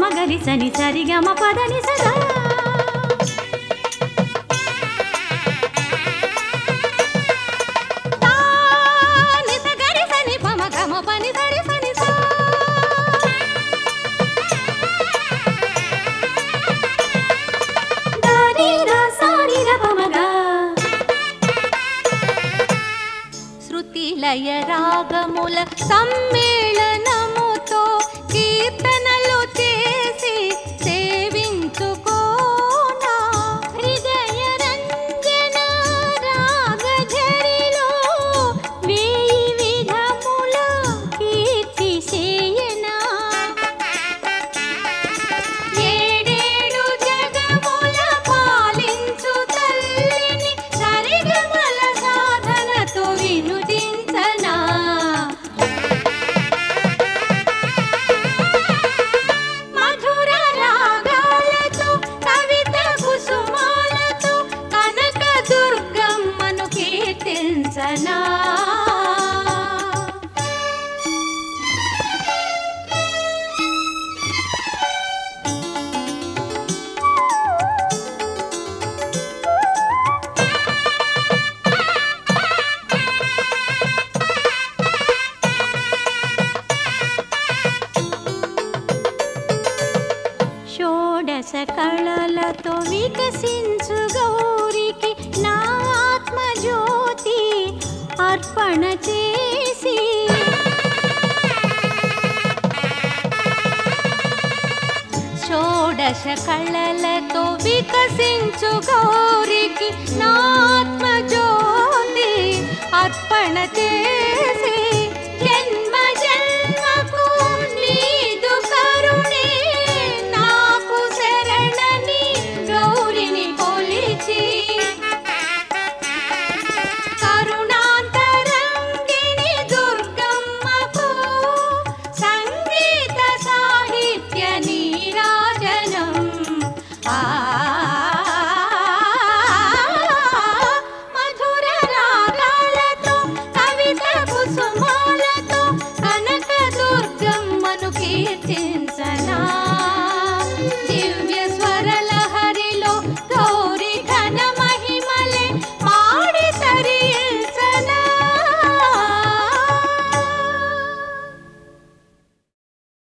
గరి సని సరి గమ పదని సదా తా ని స గరి సని పమ గమ పని సరి సని సా దారి రా సారి ర పమ గా శృతి లయ రాగముల సమ్మేళనముతో కీర్తనలు చేసి సేవించుకోనా హృదయ రంజన రాగఝరిలో వేయి విధముల కీర్తి చేయనా ఏడేడు జగముల పాలించు తల్లిని సరిగమల సాధనతో వినుదించనా మధుర రాగాలతో కవిత కుసుమాలతో కనక దుర్గమ్మను కీర్తించనా షోడశ కళలతో వికసించు గౌరికి నా ఆత్మజ్యోతి అర్పణ చేసి షోడశ కళలతో వికసించు గౌరికి నా ఆత్మజ్యోతి అర్పణ చేసి